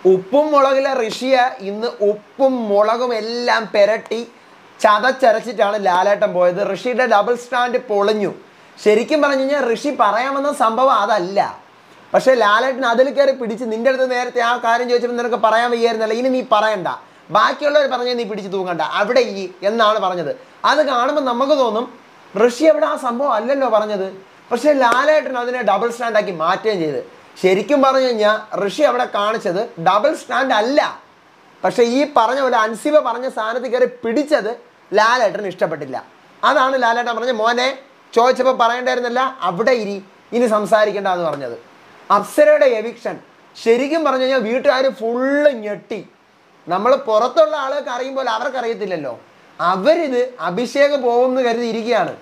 ഉപ്പും മുളകിലെ ഋഷിയെ ഇന്ന് ഉപ്പും മുളകും എല്ലാം പെരട്ടി ചതച്ചരച്ചിട്ടാണ് ലാലേട്ടൻ പോയത് ഋഷിയുടെ ഡബിൾ സ്റ്റാൻഡ് പൊളിഞ്ഞു ശരിക്കും പറഞ്ഞു കഴിഞ്ഞാൽ ഋഷി പറയാമെന്ന സംഭവം അതല്ല പക്ഷേ ലാലേട്ടൻ അതിൽ കയറി പിടിച്ച് നിന്റെ അടുത്ത് നേരത്തെ ആ കാര്യം ചോദിച്ചപ്പോൾ നിനക്ക് പറയാൻ വയ്യായിരുന്നല്ല ഇനി നീ പറയണ്ട ബാക്കിയുള്ളവർ പറഞ്ഞാൽ നീ പിടിച്ച് തൂങ്ങണ്ട അവിടെ ഈ എന്നാണ് പറഞ്ഞത് അത് കാണുമ്പോൾ നമുക്ക് തോന്നും ഋഷി അവിടെ ആ സംഭവം അല്ലല്ലോ പറഞ്ഞത് പക്ഷേ ലാലേട്ടൻ അതിനെ ഡബിൾ സ്റ്റാൻഡ് ആക്കി മാറ്റുകയും ചെയ്ത് ശരിക്കും പറഞ്ഞു കഴിഞ്ഞാൽ ഋഷി അവിടെ കാണിച്ചത് ഡബിൾ സ്റ്റാൻഡ് അല്ല പക്ഷേ ഈ പറഞ്ഞ പോലെ അൻസിബ പറഞ്ഞ സ്ഥാനത്ത് കയറി പിടിച്ചത് ലാലേട്ടന് ഇഷ്ടപ്പെട്ടില്ല അതാണ് ലാലേട്ടൻ പറഞ്ഞ മോനെ ചോദിച്ചപ്പോൾ പറയേണ്ടായിരുന്നില്ല അവിടെ ഇരി ഇനി സംസാരിക്കേണ്ട എന്ന് പറഞ്ഞത് അപ്സരയുടെ എവിക്ഷൻ ശരിക്കും പറഞ്ഞു കഴിഞ്ഞാൽ വീട്ടുകാർ ഫുള്ള് ഞെട്ടി നമ്മൾ പുറത്തുള്ള ആളുകൾക്ക് അറിയുമ്പോൾ അവർക്ക് അറിയത്തില്ലല്ലോ അവരിത് അഭിഷേകം പോകുമെന്ന് കരുതി ഇരിക്കുകയാണ്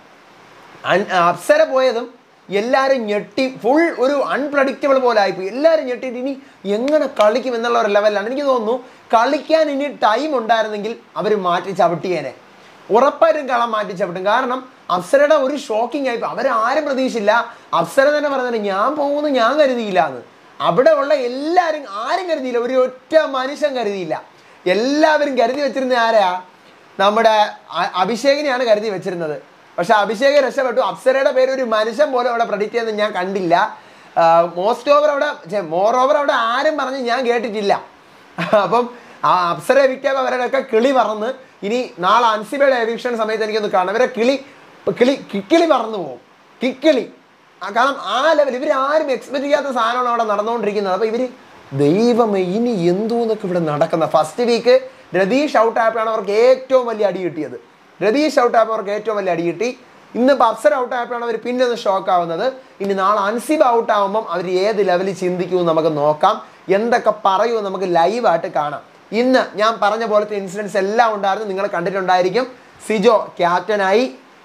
അൺ- അപ്സര പോയതും എല്ലാവരും ഞെട്ടി ഫുൾ ഒരു അൺപ്രഡിക്റ്റബിൾ പോലെ ആയിപ്പോയി എല്ലാവരും ഞെട്ടിയിട്ട് ഇനി എങ്ങനെ കളിക്കും എന്നുള്ള ഒരു ലെവലിലാണ് എനിക്ക് തോന്നുന്നു കളിക്കാൻ ഇനി ടൈം ഉണ്ടായിരുന്നെങ്കിൽ അവർ മാറ്റി ചവിട്ടിയേനെ ഉറപ്പായിട്ടും കളം മാറ്റി ചവിട്ടും കാരണം അപ്സരയുടെ ഒരു ഷോക്കിംഗ് ആയിപ്പോയി അവരാരും പ്രതീക്ഷിച്ചില്ല അപ്സര തന്നെ പറഞ്ഞത് ഞാൻ പോകുമെന്ന് ഞാൻ കരുതിയില്ല എന്ന് അവിടെ ഉള്ള എല്ലാവരും ആരും കരുതിയില്ല ഒരു ഒറ്റ മനുഷ്യൻ കരുതിയില്ല എല്ലാവരും കരുതി വെച്ചിരുന്ന ആരാ നമ്മുടെ അ- അഭിഷേകിനെയാണ് കരുതി വെച്ചിരുന്നത് പക്ഷെ അഭിഷേക് രക്ഷപ്പെട്ടു അപ്സരയുടെ പേര് ഒരു മനുഷ്യൻ പോലും അവിടെ പ്രഡിക്റ്റ് ചെയ്യുന്നത് ഞാൻ കണ്ടില്ല മോസ്റ്റ് ഓവർ അവിടെ മോർ ഓവർ അവിടെ ആരും പറഞ്ഞ് ഞാൻ കേട്ടിട്ടില്ല അപ്പം ആ അപ്സര എവിക്റ്റാകുമ്പോൾ അവരുടെയൊക്കെ കിളി പറന്ന് ഇനി നാളെ അൻസിബയുടെ എവിക്ഷൻ സമയത്ത് എനിക്കൊന്ന് കാണാം ഇവരെ കിളി കിളി കിക്കിളി പറന്നു പോകും കിക്കിളി ആ, കാരണം ആ ലെവൽ ഇവർ ആരും എക്സ്പെക്ട് ചെയ്യാത്ത സാധനമാണ് അവിടെ നടന്നുകൊണ്ടിരിക്കുന്നത് അപ്പോൾ ഇവർ ദൈവമേ ഇനി എന്തോന്നൊക്കെ ഇവിടെ നടക്കുന്ന ഫസ്റ്റ് വീക്ക് രതീഷ് ഔട്ട് ആയപ്പോഴാണ് അവർക്ക് ഏറ്റവും വലിയ അടി കിട്ടിയത് രതീഷ് ഔട്ട് ആയപ്പോൾ അവർക്ക് ഏറ്റവും വലിയ അടി കിട്ടി ഇന്നിപ്പോൾ അപ്സര ഔട്ട് ആയപ്പോഴാണ് അവർ പിന്നെ ഒന്ന് ഷോക്ക് ആവുന്നത് ഇനി നാളെ അൻസിബ് ഔട്ട് ആവുമ്പം അവർ ഏത് ലെവലിൽ ചിന്തിക്കുമെന്ന് നമുക്ക് നോക്കാം എന്തൊക്കെ പറയുമെന്ന് നമുക്ക് ലൈവായിട്ട് കാണാം ഇന്ന് ഞാൻ പറഞ്ഞ പോലത്തെ ഇൻസിഡൻസ് എല്ലാം ഉണ്ടായിരുന്നു നിങ്ങൾ കണ്ടിട്ടുണ്ടായിരിക്കും സിജോ ക്യാപ്റ്റനായി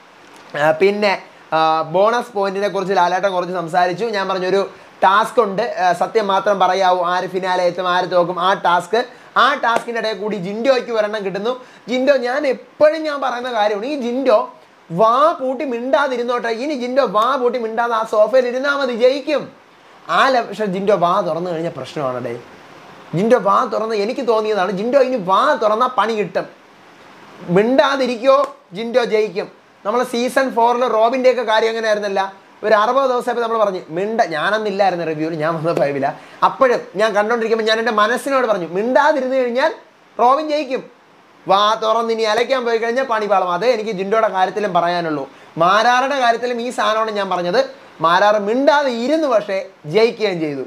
ആ, പിന്നെ ബോണസ് പോയിന്റിനെ കുറിച്ച് ലാലേട്ടൻ കുറച്ച് സംസാരിച്ചു ഞാൻ പറഞ്ഞൊരു ടാസ്ക് ഉണ്ട് ആ, സത്യം മാത്രം പറയാവൂ ആര് ഫിനാലെ എത്തും ആര് തോക്കും ആ ടാസ്ക് ആ ടാസ്കിൻ്റെ ഇടയിൽ കൂടി ജിൻഡോയ്ക്ക് ഒരെണ്ണം കിട്ടുന്നു ജിൻഡോ ഞാൻ എപ്പോഴും ഞാൻ പറയുന്ന കാര്യമാണ് ഈ ജിൻഡോ വാ പൂട്ടി മിണ്ടാതിരുന്നോട്ടെ ഇനി ജിൻഡോ വാ പൂട്ടി മിണ്ടാതെ ആ സോഫയിൽ ഇരുന്നാൽ മതി ജയിക്കും ആ ലെ- പക്ഷെ ജിൻഡോ വാ തുറന്നു കഴിഞ്ഞാൽ പ്രശ്നമാണ് ഡേ ജിൻഡോ വാ തുറന്ന് എനിക്ക് തോന്നിയതാണ് ജിൻഡോ ഇനി വാ തുറന്നാൽ പണി കിട്ടും മിണ്ടാതിരിക്കോ ജിൻഡോ ജയിക്കും നമ്മൾ സീസൺ ഫോറിൽ റോബിൻ്റെ ഒക്കെ കാര്യം അങ്ങനെ ആയിരുന്നില്ല ഒരു അറുപത് ദിവസമായപ്പോൾ നമ്മൾ പറഞ്ഞു മിണ്ട ഞാനന്നില്ലായിരുന്നു റിവ്യൂവിൽ ഞാൻ വന്ന ഫൈവില അപ്പോഴും ഞാൻ കണ്ടോണ്ടിരിക്കുമ്പോൾ ഞാൻ എൻ്റെ മനസ്സിനോട് പറഞ്ഞു മിണ്ടാതിരുന്നു കഴിഞ്ഞാൽ റോബിൻ ജയിക്കും വാ തുറന്ന് ഇനി അലയ്ക്കാൻ പോയി കഴിഞ്ഞാൽ പണി പാളം അതേ എനിക്ക് ജിൻഡോയുടെ കാര്യത്തിലും പറയാനുള്ളൂ മാരാറുടെ കാര്യത്തിലും ഈ സാധനമാണ് ഞാൻ പറഞ്ഞത് മാരാറ് മിണ്ടാതെ ഇരുന്ന് പക്ഷേ ജയിക്കുകയും ചെയ്തു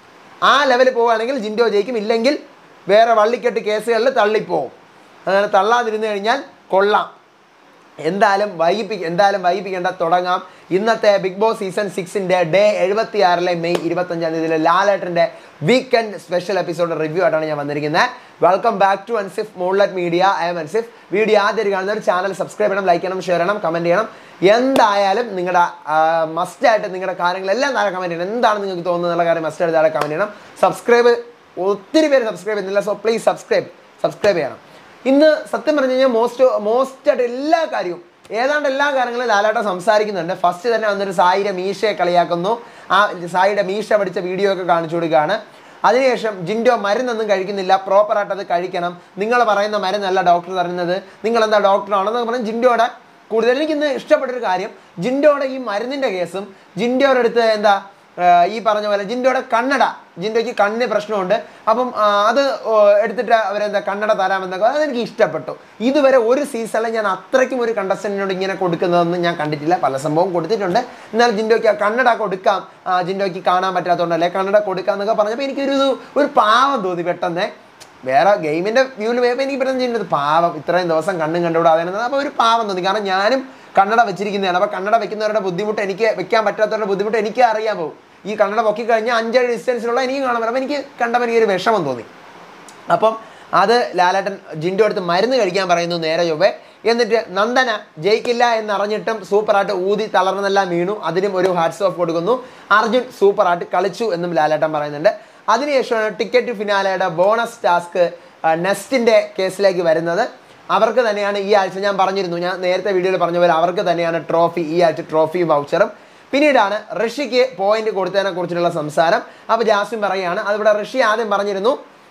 ആ ലെവലിൽ പോവുകയാണെങ്കിൽ ജിൻഡോ ജയിക്കും ഇല്ലെങ്കിൽ വേറെ വള്ളിക്കെട്ട് കേസുകളിൽ തള്ളിപ്പോവും അങ്ങനെ തള്ളാതിരുന്നു കഴിഞ്ഞാൽ കൊള്ളാം എന്തായാലും വൈകിപ്പി എന്തായാലും വൈകിപ്പിക്കേണ്ട തുടങ്ങാം ഇന്നത്തെ ബിഗ് ബോസ് സീസൺ സിക്സിൻ്റെ ഡേ എഴുപത്തി ആറിലെ മെയ് ഇരുപത്തഞ്ചാം തീയതിയിലെ ലാലേട്ടൻ്റെ വീക്കെൻഡ് സ്പെഷ്യൽ എപ്പിസോഡ് റിവ്യൂ ആയിട്ടാണ് ഞാൻ വന്നിരിക്കുന്നത് വെൽക്കം ബാക്ക് ടു അൻസിഫ് മോൺലറ്റ് media I'm Ansif video ആദ്യം കാണുന്നവർ ചാനൽ സബ്സ്ക്രൈബ് ചെയ്യണം ലൈക്ക് ചെയ്യണം ഷെയർ ചെയ്യണം കമൻറ്റ് ചെയ്യണം എന്തായാലും നിങ്ങളുടെ മസ്റ്റായിട്ട് നിങ്ങളുടെ കാര്യങ്ങളെല്ലാം താഴെ കമൻറ്റ് ചെയ്യണം എന്താണ് നിങ്ങൾക്ക് തോന്നുന്നത് എന്നുള്ള കാര്യം മസ്റ്റായിട്ട് താഴെ കമൻറ്റ് ചെയ്യണം സബ്സ്ക്രൈബ് ഒത്തിരി പേര് സബ്സ്ക്രൈബ് ചെയ്യുന്നില്ല സോ പ്ലീസ് സബ്സ്ക്രൈബ് സബ്സ്ക്രൈബ് ചെയ്യണം ഇന്ന് സത്യം പറഞ്ഞു കഴിഞ്ഞാൽ മോസ്റ്റ് മോസ്റ്റ് ആയിട്ട് എല്ലാ കാര്യവും ഏതാണ്ട് എല്ലാ കാര്യങ്ങളും ലാലാട്ട സംസാരിക്കുന്നുണ്ട് ഫസ്റ്റ് തന്നെ വന്നൊരു സായിയുടെ മീശയെ കളിയാക്കുന്നു ആ സായിയുടെ മീശ പഠിച്ച വീഡിയോ ഒക്കെ കാണിച്ചു കൊടുക്കുകയാണ് അതിനുശേഷം ജിൻഡോ മരുന്നൊന്നും കഴിക്കുന്നില്ല പ്രോപ്പറായിട്ട് അത് കഴിക്കണം നിങ്ങൾ പറയുന്ന മരുന്നല്ല ഡോക്ടർ തരുന്നത് നിങ്ങൾ എന്താ ഡോക്ടറാണെന്നൊക്കെ പറഞ്ഞ് ജിൻഡോയുടെ കൂടുതൽ എനിക്ക് ഇന്ന് ഇഷ്ടപ്പെട്ടൊരു കാര്യം ജിൻഡോയുടെ ഈ മരുന്നിൻ്റെ കേസും ജിൻഡോയുടെ അടുത്ത് എന്താ ആ, ഈ പറഞ്ഞ പോലെ ജിൻഡോയുടെ കണ്ണട ജിൻഡോയ്ക്ക് കണ്ണിന് പ്രശ്നമുണ്ട് അപ്പം ആ, അത് ഓ, എടുത്തിട്ട് അവരെന്താ കണ്ണട തരാമെന്നൊക്കെ അതെനിക്ക് ഇഷ്ടപ്പെട്ടു ഇതുവരെ ഒരു സീസണിൽ ഞാൻ അത്രയ്ക്കും ഒരു കണ്ടസ്റ്റൻറ്റിനോട് ഇങ്ങനെ കൊടുക്കുന്നതൊന്നും ഞാൻ കണ്ടിട്ടില്ല പല സംഭവം കൊടുത്തിട്ടുണ്ട് എന്നാൽ ജിൻഡോയ്ക്ക് ആ കണ്ണട കൊടുക്കാം ആ, ജിൻഡോയ്ക്ക് കാണാൻ പറ്റാത്തതുകൊണ്ടല്ലേ കണ്ണട കൊടുക്കാം എന്നൊക്കെ പറഞ്ഞപ്പോൾ എനിക്കൊരു ഒരു പാവം തോന്നി പെട്ടെന്ന് വേറെ ഗെയിമിന്റെ വ്യൂവിൽ പോയപ്പോൾ എനിക്ക് പെട്ടെന്ന് ചെയ്യുന്നത് പാവം ഇത്രയും ദിവസം കണ്ണും കണ്ടുകൂടാതെ അപ്പോൾ ഒരു പാവം തോന്നി കാരണം ഞാനും കണ്ണട വെച്ചിരിക്കുന്നതാണ് അപ്പോൾ കണ്ണട വെക്കുന്നവരുടെ ബുദ്ധിമുട്ട് എനിക്ക് വെക്കാൻ പറ്റാത്തവരുടെ ബുദ്ധിമുട്ട് എനിക്ക് അറിയാൻ പോകും ഈ കണ്ണട പൊക്കി കഴിഞ്ഞാൽ അഞ്ചടി ഡിസ്റ്റൻസിലുള്ള എനിക്ക് കാണാൻ പറ്റും അപ്പോൾ എനിക്ക് കണ്ടപ്പോൾ എനിക്കൊരു വിഷമം തോന്നി അപ്പം അത് ലാലേട്ടൻ ജിൻഡോ അടുത്ത് മരുന്ന് കഴിക്കാൻ പറയുന്നു നേരെ ചൊവ്വേ എന്നിട്ട് നന്ദന ജയിക്കില്ല എന്നറിഞ്ഞിട്ടും സൂപ്പറായിട്ട് ഊതി തളർന്നെല്ലാം വീണു അതിനും ഒരു ഹാറ്റ്സ് ഓഫ് കൊടുക്കുന്നു അർജുൻ സൂപ്പറായിട്ട് കളിച്ചു എന്നും ലാലേട്ടൻ പറയുന്നുണ്ട് അതിനുശേഷമാണ് ടിക്കറ്റ് ഫിനാലയുടെ ബോണസ് ടാസ്ക് നെസ്റ്റിൻ്റെ കേസിലേക്ക് വരുന്നത് അവർക്ക് തന്നെയാണ് ഈ ആഴ്ച ഞാൻ പറഞ്ഞിരുന്നു ഞാൻ നേരത്തെ വീഡിയോയിൽ പറഞ്ഞ പോലെ അവർക്ക് തന്നെയാണ് ട്രോഫി ഈ ആഴ്ച ട്രോഫി വൗച്ചറും പിന്നീടാണ് ഋഷിക്ക് പോയിന്റ് കൊടുത്തതിനെ കുറിച്ചുള്ള സംസാരം അപ്പോൾ ജാസ്മിൻ പറയുകയാണ് അതിവിടെ ഋഷി ആദ്യം പറഞ്ഞിരുന്നു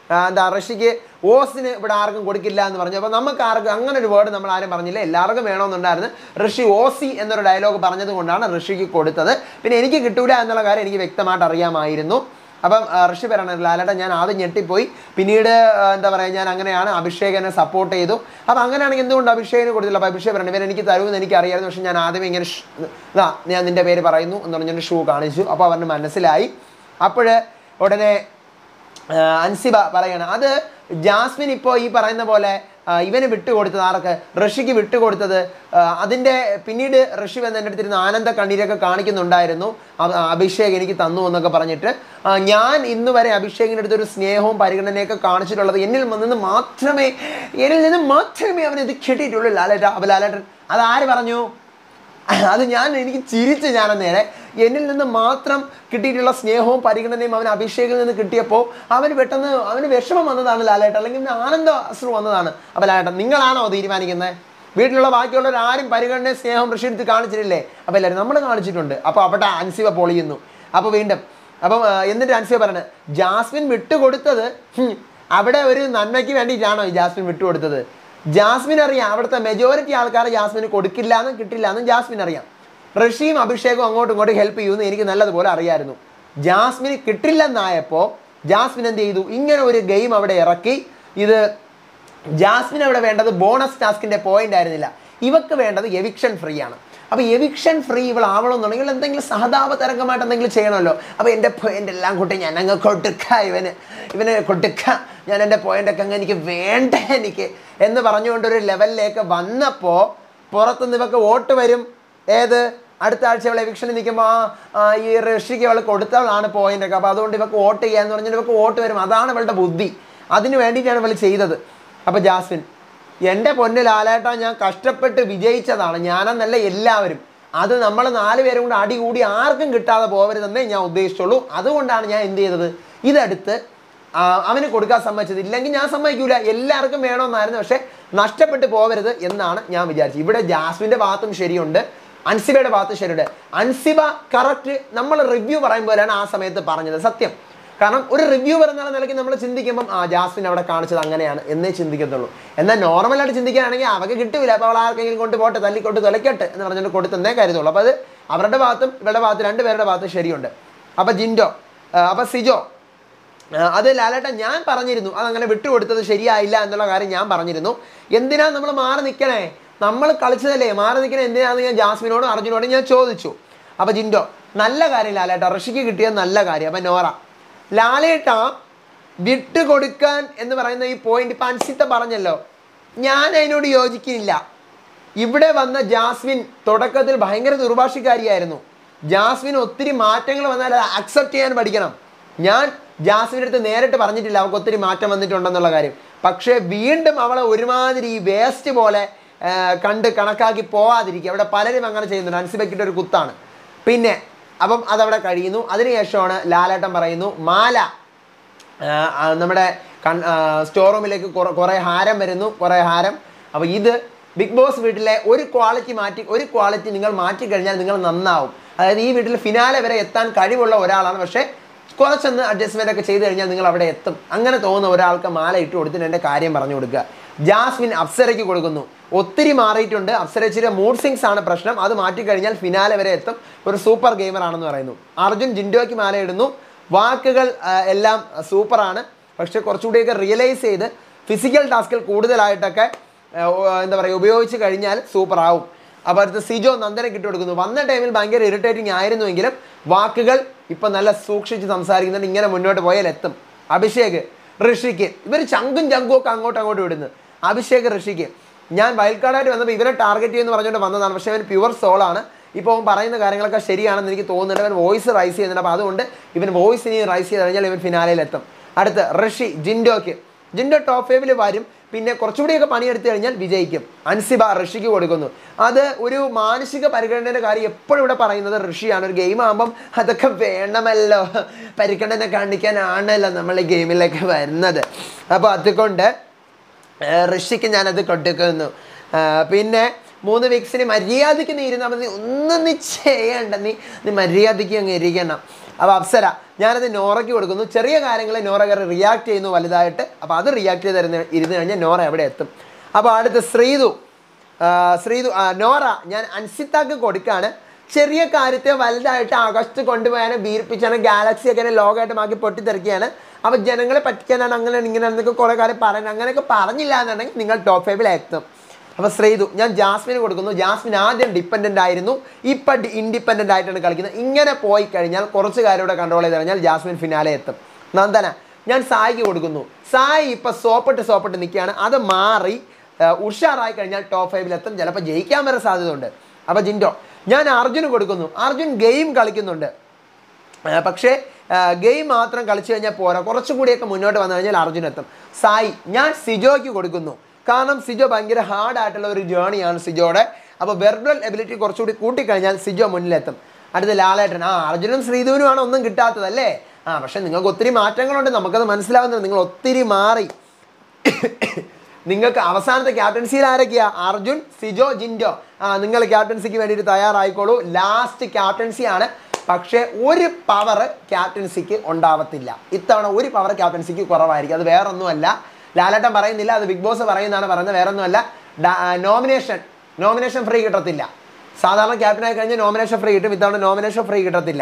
ആ, എന്താ ഋഷിക്ക് ഓസിന് ഇവിടെ ആർക്കും കൊടുക്കില്ല എന്ന് പറഞ്ഞു അപ്പോൾ നമുക്ക് ആർക്കും അങ്ങനെ ഒരു വേർഡ് നമ്മൾ ആരും പറഞ്ഞില്ല എല്ലാവർക്കും വേണമെന്നുണ്ടായിരുന്നു ഋഷി ഓസി എന്നൊരു ഡയലോഗ് പറഞ്ഞത് കൊണ്ടാണ് ഋഷിക്ക് കൊടുത്തത് പിന്നെ എനിക്ക് കിട്ടൂല എന്നുള്ള കാര്യം എനിക്ക് വ്യക്തമായിട്ട് അറിയാമായിരുന്നു അപ്പം ആ, ഋഷി പറയണത് ലാലേട്ട ഞാൻ ആദ്യം ഞെട്ടിപ്പോയി പിന്നീട് ആ, എന്താ പറയുക ഞാൻ അങ്ങനെയാണ് അഭിഷേകനെ സപ്പോർട്ട് ചെയ്തു അപ്പം അങ്ങനെയാണെങ്കിൽ എന്തുകൊണ്ട് അഭിഷേകിന് കൊടുത്തില്ല അപ്പോൾ അഭിഷേക് പറഞ്ഞു ഇവൻ എനിക്ക് തരുമെന്ന് എനിക്ക് അറിയായിരുന്നു പക്ഷെ ഞാൻ ആദ്യമേ ഇങ്ങനെ ഷ്- ഇതാ ഞാൻ നിൻ്റെ പേര് പറയുന്നു എന്ന് പറഞ്ഞൊരു ഷൂ കാണിച്ചു അപ്പോൾ അവന് മനസ്സിലായി അപ്പോൾ ഉടനെ ആ, അൻസിബ പറയണം അത് ജാസ്മിൻ ഇപ്പോൾ ഈ പറയുന്ന പോലെ ആ, ഇവന് വിട്ടുകൊടുത്തത് ആർക്ക് ഋഷിക്ക് വിട്ടുകൊടുത്തത് ആ, അതിൻ്റെ പിന്നീട് ഋഷി വന്ന് എൻ്റെ അടുത്തിരുന്ന് ആനന്ദ കണ്ണീരൊക്കെ കാണിക്കുന്നുണ്ടായിരുന്നു അ- അഭിഷേക് എനിക്ക് തന്നു എന്നൊക്കെ പറഞ്ഞിട്ട് ആ, ഞാൻ ഇന്ന് വരെ അഭിഷേകിൻ്റെ അടുത്ത് ഒരു സ്നേഹവും പരിഗണനയൊക്കെ കാണിച്ചിട്ടുള്ളത് എന്നിൽ നിന്ന് മാത്രമേ എന്നിൽ നിന്ന് മാത്രമേ അവന് ഇത് കിട്ടിയിട്ടുള്ളൂ ലാലേട്ട അപ്പോൾ ലാലേട്ടൻ അത് ആര് പറഞ്ഞു അത് ഞാൻ എനിക്ക് ചിരിച്ച് ഞാൻ നേരെ എന്നിൽ നിന്ന് മാത്രം കിട്ടിയിട്ടുള്ള സ്നേഹവും പരിഗണനയും അവൻ അഭിഷേകിൽ നിന്ന് കിട്ടിയപ്പോൾ അവന് പെട്ടെന്ന് അവന് വിഷമം വന്നതാണ് ലാലേട്ടൻ അല്ലെങ്കിൽ അവന് ആനന്ദ അശ്രു വന്നതാണ് അപ്പോൾ ലാലേട്ടൻ നിങ്ങളാണോ തീരുമാനിക്കുന്നത് വീട്ടിലുള്ള ബാക്കിയുള്ളവർ ആരും പരിഗണനയും സ്നേഹവും ഋഷിയെടുത്ത് കാണിച്ചിട്ടില്ലേ അപ്പോൾ എല്ലാവരും നമ്മൾ കാണിച്ചിട്ടുണ്ട് അപ്പോൾ അവിടെ അൻസിവ പൊളിയുന്നു അപ്പോൾ വീണ്ടും അപ്പം ആ, എന്നിട്ട് അൻസിവ പറഞ്ഞത് ജാസ്മിൻ വിട്ടുകൊടുത്തത് ഹും, അവിടെ ഒരു നന്മയ്ക്ക് വേണ്ടിയിട്ടാണോ ഈ ജാസ്മിൻ വിട്ടുകൊടുത്തത് ജാസ്മിൻ അറിയാം അവിടുത്തെ മെജോറിറ്റി ആൾക്കാർ ജാസ്മിന് കൊടുക്കില്ല എന്നും കിട്ടില്ല എന്നും ജാസ്മിൻ അറിയാം ഋഷിയും അഭിഷേകും അങ്ങോട്ടും ഇങ്ങോട്ടും ഹെൽപ്പ് ചെയ്യുമെന്ന് എനിക്ക് നല്ലതുപോലെ അറിയായിരുന്നു ജാസ്മിന് കിട്ടില്ലെന്നായപ്പോൾ ജാസ്മിൻ എന്ത് ചെയ്തു ഇങ്ങനെ ഒരു ഗെയിം അവിടെ ഇറക്കി ഇത് ജാസ്മിൻ അവിടെ വേണ്ടത് ബോണസ് ടാസ്കിന്റെ പോയിന്റ് ആയിരുന്നില്ല ഇവക്ക് വേണ്ടത് എവിക്ഷൻ ഫ്രീ ആണ് അപ്പോൾ എവിക്ഷൻ ഫ്രീ ഇവൾ ആവണമെന്നുണ്ടെങ്കിൽ എന്തെങ്കിലും സഹതാപ തരംഗമായിട്ട് എന്തെങ്കിലും ചെയ്യണമല്ലോ അപ്പോൾ എൻ്റെ പോയിന്റ് എല്ലാം കൂട്ടി ഞാൻ അങ്ങ് കൊടുക്ക ഇവന് ഇവന് കൊടുക്ക ഞാൻ എൻ്റെ പോയിന്റ് ഒക്കെ അങ്ങ് എനിക്ക് വേണ്ട എനിക്ക് എന്ന് പറഞ്ഞുകൊണ്ട് ഒരു ലെവലിലേക്ക് വന്നപ്പോൾ പുറത്തുനിന്ന് ഇവക്ക് വോട്ട് വരും ഏത് അടുത്ത ആഴ്ച അവൾ എവിക്ഷനിൽ നിൽക്കുമ്പോൾ ആ ഈ ഋഷിക്ക് അവൾ കൊടുത്തവളാണ് പോയിന്റ് ഒക്കെ അപ്പോൾ അതുകൊണ്ട് ഇവക്ക് വോട്ട് ചെയ്യാന്ന് പറഞ്ഞാൽ ഇവക്ക് വോട്ട് വരും അതാണ് ഇവളുടെ ബുദ്ധി അതിന് വേണ്ടിയിട്ടാണ് ഇവൾ ചെയ്തത് അപ്പോൾ ജാസ്മിൻ എൻ്റെ പൊന്ന് ലാലേട്ട ഞാൻ കഷ്ടപ്പെട്ട് വിജയിച്ചതാണ് ഞാനെന്നല്ല എല്ലാവരും അത് നമ്മൾ നാല് പേരും കൂടെ അടി കൂടി ആർക്കും കിട്ടാതെ പോകരുതെന്നേ ഞാൻ ഉദ്ദേശിച്ചുള്ളൂ അതുകൊണ്ടാണ് ഞാൻ എന്ത് ചെയ്തത് ഇതെടുത്ത് ആ, അവന് കൊടുക്കാൻ സമ്മതിച്ചത് ഇല്ലെങ്കിൽ ഞാൻ സമ്മതിക്കൂല എല്ലാവർക്കും വേണമെന്നായിരുന്നു പക്ഷേ നഷ്ടപ്പെട്ടു പോകരുത് എന്നാണ് ഞാൻ വിചാരിച്ചത് ഇവിടെ ജാസ്മിൻ്റെ ഭാഗത്തും ശരിയുണ്ട് അൻസിബയുടെ ഭാഗത്തും ശരിയുണ്ട് അൻസിബ കറക്റ്റ് നമ്മൾ റിവ്യൂ പറയുമ്പോഴാണ് ആ സമയത്ത് പറഞ്ഞത് സത്യം കാരണം ഒരു റിവ്യൂ പറയുന്ന നിലയ്ക്ക് നമ്മൾ ചിന്തിക്കുമ്പം ആ ജാസ്മിൻ അവിടെ കാണിച്ചത് അങ്ങനെയാണ് എന്നേ ചിന്തിക്കത്തുള്ളൂ എന്നാൽ നോർമലായിട്ട് ചിന്തിക്കുകയാണെങ്കിൽ അവർക്ക് കിട്ടില്ല അപ്പോൾ അവൾ ആർക്കെങ്കിലും കൊണ്ട് പോട്ടെ തല്ലിക്കൊണ്ട് തൊലയ്ക്കട്ടെ എന്ന് പറഞ്ഞിട്ട് കൊടുത്തെന്നേ കരുതുള്ളൂ അപ്പോൾ അത് അവരുടെ ഭാഗത്തും ഇവരുടെ ഭാഗത്തും രണ്ടുപേരുടെ ഭാഗത്തും ശരിയുണ്ട് അപ്പോൾ ജിൻഡോ അപ്പോൾ സിജോ ആ, അത് ലാലേട്ടൻ ഞാൻ പറഞ്ഞിരുന്നു അതങ്ങനെ വിട്ടുകൊടുത്തത് ശരിയായില്ല എന്നുള്ള കാര്യം ഞാൻ പറഞ്ഞിരുന്നു എന്തിനാ നമ്മൾ മാറി നിൽക്കണേ നമ്മൾ കളിച്ചതല്ലേ മാറി നിൽക്കണേ എന്തിനാന്ന് ഞാൻ ജാസ്മിനോടും അർജുനോടും ഞാൻ ചോദിച്ചു അപ്പോൾ ജിൻഡോ നല്ല കാര്യം ലാലേട്ട ഋഷിക്ക് കിട്ടിയത് നല്ല കാര്യം അപ്പം നോറ ലാലേട്ട വിട്ടുകൊടുക്കാൻ എന്ന് പറയുന്ന ഈ പോയിന്റ് ഇപ്പം അൻസിത്ത പറഞ്ഞല്ലോ ഞാൻ അതിനോട് യോജിക്കുന്നില്ല ഇവിടെ വന്ന ജാസ്മിൻ തുടക്കത്തിൽ ഭയങ്കര ദുർഭാഷിക്കാരിയായിരുന്നു ജാസ്മിൻ ഒത്തിരി മാറ്റങ്ങൾ വന്നാൽ അത് അക്സെപ്റ്റ് ചെയ്യാൻ പഠിക്കണം ഞാൻ ജാസ്മിൻ്റെ അടുത്ത് നേരിട്ട് പറഞ്ഞിട്ടില്ല അവൾക്ക് ഒത്തിരി മാറ്റം വന്നിട്ടുണ്ടെന്നുള്ള കാര്യം പക്ഷേ വീണ്ടും അവളെ ഒരുമാതിരി ഈ വേസ്റ്റ് പോലെ ആ, കണ്ട് കണക്കാക്കി പോവാതിരിക്കുക അവിടെ പലരും അങ്ങനെ ചെയ്യുന്നുണ്ട് അൻസിബക്കിട്ട് ഒരു കുത്താണ് പിന്നെ അപ്പം അതവിടെ കഴിയുന്നു അതിനുശേഷമാണ് ലാലേട്ടൻ പറയുന്നു മാല ആ, ആ, നമ്മുടെ കൺ സ്റ്റോർ റൂമിലേക്ക് കുറേ ഹാരം വരുന്നു കുറേ ഹാരം അപ്പോൾ ഇത് ബിഗ് ബോസ് വീട്ടിലെ ഒരു ക്വാളിറ്റി മാറ്റി ഒരു ക്വാളിറ്റി നിങ്ങൾ മാറ്റി കഴിഞ്ഞാൽ നിങ്ങൾ നന്നാവും അതായത് ഈ വീട്ടിൽ ഫിനാലെ വരെ എത്താൻ കഴിവുള്ള ഒരാളാണ് പക്ഷേ കുറച്ചൊന്ന് അഡ്ജസ്റ്റ്മെൻ്റ് ഒക്കെ ചെയ്ത് കഴിഞ്ഞാൽ നിങ്ങൾ അവിടെ എത്തും അങ്ങനെ തോന്നുന്ന ഒരാൾക്ക് മാല ഇട്ട് കൊടുത്തിട്ട് എൻ്റെ കാര്യം പറഞ്ഞു കൊടുക്കുക ജാസ്മിൻ അപ്സരയ്ക്ക് കൊടുക്കുന്നു ഒത്തിരി മാറിയിട്ടുണ്ട് അപ്സരച്ചിയുടെ മൂഡ് സിങ്സ് ആണ് പ്രശ്നം അത് മാറ്റിക്കഴിഞ്ഞാൽ ഫിനാലെ വരെ എത്തും ഒരു സൂപ്പർ ഗെയിമർ ആണെന്ന് പറയുന്നു അർജുൻ ജിൻഡോയ്ക്ക് മാല ഇടുന്നു വാക്കുകൾ ആ, എല്ലാം സൂപ്പറാണ് പക്ഷെ കുറച്ചുകൂടിയൊക്കെ റിയലൈസ് ചെയ്ത് ഫിസിക്കൽ ടാസ്കിൽ കൂടുതലായിട്ടൊക്കെ ആ, ഓ, എന്താ പറയുക ഉപയോഗിച്ച് കഴിഞ്ഞാൽ സൂപ്പർ ആവും അപ്പോൾ അടുത്ത് സിജോ നന്ദനെ കിട്ടുകൊടുക്കുന്നു വന്ന ടൈമിൽ ഭയങ്കര ഇറിറ്റേറ്റിംഗ് ആയിരുന്നുവെങ്കിലും വാക്കുകൾ ഇപ്പം നല്ല സൂക്ഷിച്ച് സംസാരിക്കുന്നുണ്ട് ഇങ്ങനെ മുന്നോട്ട് പോയാൽ എത്തും അഭിഷേക് ഋഷിക്ക് ഇവർ ചങ്കും ചങ്കും ഒക്കെ അങ്ങോട്ടും അങ്ങോട്ടും ഇടുന്നു അഭിഷേക് ഋഷിക്ക് ഞാൻ വൈൽഡ് കാർഡായിട്ട് വന്നപ്പോൾ ഇവനെ ടാർഗറ്റ് ചെയ്യുമെന്ന് പറഞ്ഞുകൊണ്ട് വന്നതാണ് പക്ഷേ അവൻ പ്യുവർ സോളാണ് ഇപ്പോൾ അവൻ പറയുന്ന കാര്യങ്ങളൊക്കെ ശരിയാണെന്ന് എനിക്ക് തോന്നുന്നുണ്ട് അവൻ വോയിസ് റൈസ് ചെയ്യുന്നുണ്ട് അപ്പോൾ അതുകൊണ്ട് ഇവൻ വോയിസ് ഇനി റൈസ് ചെയ്ത് കഴിഞ്ഞാൽ ഇവൻ ഫിനാലയിൽ എത്തും അടുത്ത് ഋഷി ജിൻഡോക്ക് ജിൻഡോ ടോപ്പ് ഫൈവിൽ വരും പിന്നെ കുറച്ചുകൂടിയൊക്കെ പണിയെടുത്തു കഴിഞ്ഞാൽ വിജയിക്കും അൻസിബ ഋഷിക്ക് കൊടുക്കുന്നു അത് ഒരു മാനസിക പരിഗണനയുടെ കാര്യം എപ്പോഴും ഇവിടെ പറയുന്നത് ഋഷിയാണ് ഒരു ഗെയിം ആകുമ്പം അതൊക്കെ വേണമല്ലോ പരിഗണന കാണിക്കാനാണല്ലോ നമ്മൾ ഈ ഗെയിമിലേക്ക് വരുന്നത് അപ്പോൾ അതുകൊണ്ട് ആ, ഋഷിക്ക് ഞാനത് കൊടുക്കുന്നു ആ, പിന്നെ മൂന്ന് വീക്സിന് മര്യാദയ്ക്ക് നീ ഇരുന്നാൽ മതി ഒന്നും നീ ചെയ്യണ്ട നീ നീ മര്യാദയ്ക്ക് അങ്ങ് ഇരിക്കണം അപ്പോൾ അപ്സര ഞാനത് നോറയ്ക്ക് കൊടുക്കുന്നു ചെറിയ കാര്യങ്ങളെ നോറ കയറി റിയാക്ട് ചെയ്യുന്നു വലുതായിട്ട് അപ്പോൾ അത് റിയാക്ട് ചെയ്ത് ഇരുന്ന് ഇരുന്ന് കഴിഞ്ഞാൽ നോറ എവിടെ എത്തും അപ്പോൾ അടുത്ത് ശ്രീതു ആ, ശ്രീതു ആ, നോറ ഞാൻ അൻസിത്താക്ക് കൊടുക്കാണ് ചെറിയ കാര്യത്തെ വലുതായിട്ട് ആകാശത്ത് കൊണ്ടുപോയാലും വീർപ്പിച്ചാണ് ഗാലക്സി ഒക്കെ ലോകമായിട്ട് മാക്കി പൊട്ടിത്തെറിക്കുകയാണ് അപ്പോൾ ജനങ്ങളെ പറ്റിക്കാനാണ് അങ്ങനെ ഇങ്ങനെ എന്നൊക്കെ കുറേ കാര്യം പറയുന്നത് അങ്ങനെയൊക്കെ പറഞ്ഞില്ല എന്നുണ്ടെങ്കിൽ നിങ്ങൾ ടോപ്പ് ഫൈവിൽ എത്തും അപ്പോൾ ശ്രീതു ഞാൻ ജാസ്മിന് കൊടുക്കുന്നു ജാസ്മിൻ ആദ്യം ഡിപ്പെൻഡൻ്റ് ആയിരുന്നു ഇപ്പം ഇൻഡിപെൻഡൻ്റ് ആയിട്ടാണ് കളിക്കുന്നത് ഇങ്ങനെ പോയി കഴിഞ്ഞാൽ കുറച്ച് കാര്യം ഇവിടെ കൺട്രോൾ ചെയ്ത് കഴിഞ്ഞാൽ ജാസ്മിൻ ഫിനാലെ എത്തും നന്ദന ഞാൻ സായിക്ക് കൊടുക്കുന്നു സായി ഇപ്പം സോപ്പിട്ട് സോപ്പിട്ട് നിൽക്കുകയാണ് അത് മാറി ആ, ഉഷാറായി കഴിഞ്ഞാൽ ടോപ്പ് ഫൈവിൽ എത്തും ചിലപ്പോൾ ജയിക്കാൻ വരെ സാധ്യതയുണ്ട് അപ്പോൾ ജിൻഡോ ഞാൻ അർജുന് കൊടുക്കുന്നു അർജുൻ ഗെയിം കളിക്കുന്നുണ്ട് ആ, പക്ഷേ ഗെയിം മാത്രം കളിച്ചു കഴിഞ്ഞാൽ പോരാ കുറച്ചും കൂടിയൊക്കെ മുന്നോട്ട് വന്നു കഴിഞ്ഞാൽ അർജുൻ എത്തും സായി ഞാൻ സിജോയ്ക്ക് കൊടുക്കുന്നു കാരണം സിജോ ഭയങ്കര ഹാർഡ് ആയിട്ടുള്ള ഒരു ജേണിയാണ് സിജോയുടെ അപ്പോൾ വെർബൽ എബിലിറ്റി കുറച്ചുകൂടി കൂട്ടിക്കഴിഞ്ഞാൽ സിജോ മുന്നിലെത്തും അടുത്ത ലാലേട്ടൻ ആ അർജുനും ശ്രീധുവിനുമാണ് ഒന്നും കിട്ടാത്തതല്ലേ ആ പക്ഷെ നിങ്ങൾക്ക് ഒത്തിരി മാറ്റങ്ങളുണ്ട് നമുക്കത് മനസ്സിലാവുന്നത് നിങ്ങൾ ഒത്തിരി മാറി നിങ്ങൾക്ക് അവസാനത്തെ ക്യാപ്റ്റൻസിയിൽ ആരൊക്കെയാ അർജുൻ സിജോ ജിൻഡോ ആ നിങ്ങൾ ക്യാപ്റ്റൻസിക്ക് വേണ്ടിയിട്ട് തയ്യാറായിക്കോളൂ ലാസ്റ്റ് ക്യാപ്റ്റൻസി ആണ് പക്ഷേ ഒരു പവർ ക്യാപ്റ്റൻസിക്ക് ഉണ്ടാവത്തില്ല ഇത്തവണ ഒരു പവർ ക്യാപ്റ്റൻസിക്ക് കുറവായിരിക്കും അത് വേറൊന്നുമല്ല ലാലേട്ടൻ പറയുന്നില്ല അത് ബിഗ് ബോസ് പറയുന്നതാണ് പറയുന്നത് വേറൊന്നുമല്ല നോമിനേഷൻ നോമിനേഷൻ ഫ്രീ കിട്ടത്തില്ല സാധാരണ ക്യാപ്റ്റനായി കഴിഞ്ഞാൽ നോമിനേഷൻ ഫ്രീ കിട്ടും ഇത്തവണ നോമിനേഷൻ ഫ്രീ കിട്ടത്തില്ല